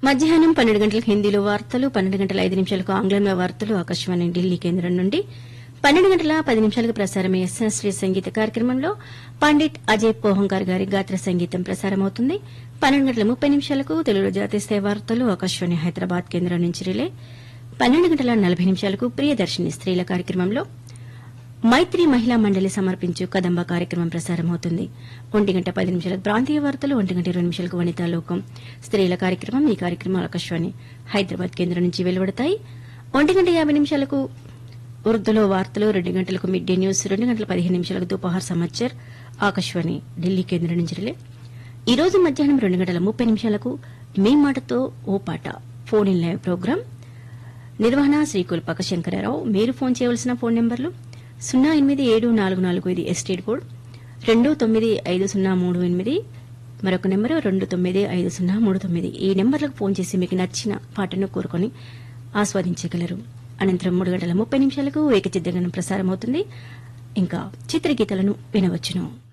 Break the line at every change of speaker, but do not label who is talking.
మధ్యాహ్నం పన్నెండు గంటలకు హిందీలో వార్తలు పన్నెండు గంటల ఐదు నిమిషాలకు ఆంగ్లంలో వార్తలు ఆకాశవాణి ఢిల్లీ కేంద్రం నుండి పన్నెండు గంటల పది నిమిషాలకు ప్రసారమయ్యే శాస్త్రీయ సంగీత కార్యక్రమంలో పండిట్ అజయ్ పోహంకర్ గారి గాత్ర సంగీతం ప్రసారమవుతుంది పన్నెండు గంటల ముప్పై నిమిషాలకు తెలుగులో జాతీయ స్థాయి వార్తలు ఆకాశవాణి హైదరాబాద్ కేంద్రం నుంచి రిలే పన్నెండు గంటల నలభై నిమిషాలకు ప్రియదర్శిని స్త్రీల కార్యక్రమంలో మైత్రి మహిళా మండలి సమర్పించు కదంబ కార్యక్రమం ప్రసారమవుతుంది ఒంటి గంట పది నిమిషాలకు ప్రాంతీయ వార్తలు ఒంటి గంట ఇరవై నిమిషాలకు వనితా లోకం స్త్రీల కార్యక్రమం ఈ కార్యక్రమం ఆకాశవాణి హైదరాబాద్ కేంద్రం నుంచి వెలువడతాయి ఒంటి గంట యాభై నిమిషాలకు ఉర్దూలో వార్తలు రెండు గంటలకు మిడ్ డే న్యూస్ రెండు గంటల పదిహేను నిమిషాలకు దుపహార్ సమాచార్ ఆకాశవాణి ఢిల్లీ కేంద్రం నుంచి రిలే ఈ రోజు మధ్యాహ్నం రెండు గంటల ముప్పై నిమిషాలకు మీ మాటతో ఓ పాట ఫోన్ ఇన్ లైవ్ ప్రోగ్రాం నిర్వహణ శ్రీ కుల్పక శంకరరావు మీరు ఫోన్ చేయవలసిన ఫోన్ నెంబర్లు సున్నా ఎనిమిది ఏడు నాలుగు నాలుగు ఇది ఎస్టేట్ కోడ్ రెండు తొమ్మిది ఐదు సున్నా మూడు ఎనిమిది మరొక నెంబరు రెండు తొమ్మిది ఐదు సున్నా మూడు తొమ్మిది ఈ నెంబర్లకు ఫోన్ చేసి మీకు నచ్చిన పాటను కోరుకొని ఆస్వాదించగలరు అనంతరం మూడు గంటల ముప్పై నిమిషాలకు ఏకచిద్దగనం ప్రసారమవుతుంది ఇంకా చిత్రగీతలను వినవచ్చును